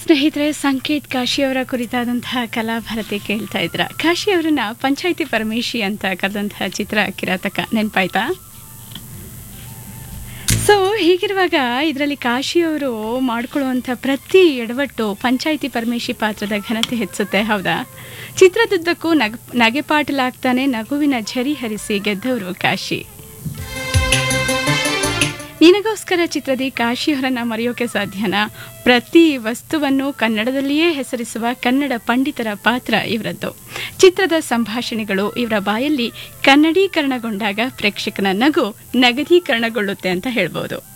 ಸ್ನೇಹಿತರೆ ಸಂಕೇತ್ ಕಾಶಿ ಅವರ ಕುರಿತಾದಂತಹ ಕಲಾಭಾರತಿ ಕೇಳ್ತಾ ಇದ್ರ ಕಾಶಿ ಅವರನ್ನ ಪಂಚಾಯಿತಿ ಪರಮೇಶಿ ಅಂತ ಕರೆದಂತಹ ಚಿತ್ರ ಕಿರಾತಕ ನೆನ್ಪಾಯ್ತಾ ಸೊ ಹೀಗಿರುವಾಗ ಇದರಲ್ಲಿ ಕಾಶಿಯವರು ಮಾಡ್ಕೊಳ್ಳುವಂಥ ಪ್ರತಿ ಎಡವಟ್ಟು ಪಂಚಾಯಿತಿ ಪರಮೇಶಿ ಪಾತ್ರದ ಘನತೆ ಹೆಚ್ಚುತ್ತೆ ಹೌದಾ ಚಿತ್ರದುದ್ದಕ್ಕೂ ನಗ ನಗೆಪಾಟಲಾಗ್ತಾನೆ ನಗುವಿನ ಝರಿ ಹರಿಸಿ ಗೆದ್ದವರು ಕಾಶಿ ನಿನಗೋಸ್ಕರ ಚಿತ್ರದಿ ಕಾಶಿಯವರನ್ನ ಮರೆಯೋಕೆ ಸಾಧ್ಯನಾ ಪ್ರತಿ ವಸ್ತುವನ್ನು ಕನ್ನಡದಲ್ಲಿಯೇ ಹೆಸರಿಸುವ ಕನ್ನಡ ಪಂಡಿತರ ಪಾತ್ರ ಇವರದ್ದು ಚಿತ್ರದ ಸಂಭಾಷಣೆಗಳು ಇವರ ಬಾಯಲ್ಲಿ ಕನ್ನಡೀಕರಣಗೊಂಡಾಗ ಪ್ರೇಕ್ಷಕನ ನಗು ನಗದೀಕರಣಗೊಳ್ಳುತ್ತೆ ಅಂತ ಹೇಳ್ಬೋದು